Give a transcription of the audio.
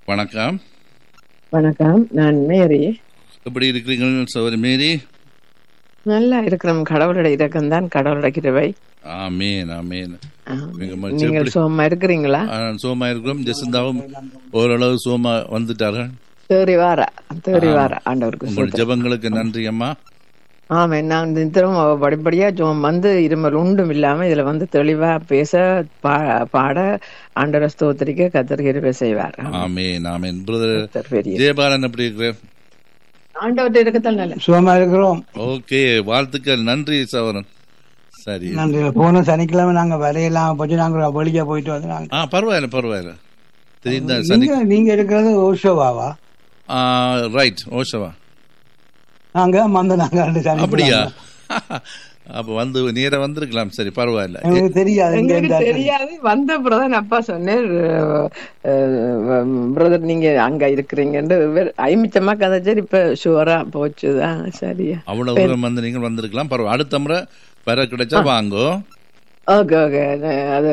வணக்கம் வணக்கம் நான் மேரி எப்படி இருக்கிறீர்கள் சௌரி மேரி நல்லா இருக்கிறோம் கடவுளுடைய இரக்கம் தான் கடவுளுடைய கிருபை ஆமேன் ஆமேன் ஆம். மிக மகிழ்ச்சி. நீங்கள் எப்படி? சுகமா இருக்கிறீங்களா ஆ, சோமா இருக்கிறோம் ஜெசந்தாவும் ஓரளவு சோமா வந்துட்டார்கள் தேறி வார தேறி வார ஆண்டவருக்கு உங்கள் ஸ்தோத்திரம். ஜெபங்களுக்கு நன்றி அம்மா ஆமா நான் நித்திரம் படிப்படியா சுகம் வந்து இருமல் உண்டும் இல்லாம இதுல வந்து தெளிவா பேச பா- பாட ஆண்டவர ஸ்தோத்திரிக்க கத்தர் கிருபை செய்வார் ஆமேன் ஆமேன் பிரதர் கர்த்தர் பெரிய ஜெயபாலன் எப்படி இருக்கிறார் ஆண்டவர்கிட்ட இருக்கத்தான் நல்ல சுகமா இருக்கிறோம் ஓகே வாழ்த்துக்கள் நன்றி சவரன் சரி நன்றி போன சனிக்கிழமை நாங்க வரையெல்லாம் போச்சு நாங்க வெளியே போயிட்டு வந்து நாங்க ஆ பரவாயில்ல பரவாயில்ல தெரியுதா சனி நீங்க நீங்க இருக்கிறது ஓஷோவாவா ரைட் ஓஷவா நாங்க மந்த நாங்க ரெண்டு சனி அப்படியா அப்ப வந்து நேரா வந்திருக்கலாம் சரி பரவாயில்ல எங்களுக்கு தெரியாது இங்க எங்களுக்கு எந்த தெரியாது வந்த பிரதான் அப்பா சொன்னேன் பிரதர் நீங்க அங்க இருக்கிறீங்கன்னு இவர் ஐமிச்சமா கதைச்சார் இப்ப ஷுவரா போச்சுதான் சரியா அவ்வளவு தூரம் வந்து நீங்கள் வந்திருக்கலாம் பரவாயில்ல அடுத்த முறை வர கிடைச்சா வாங்கோ ஓகே ஓகே அது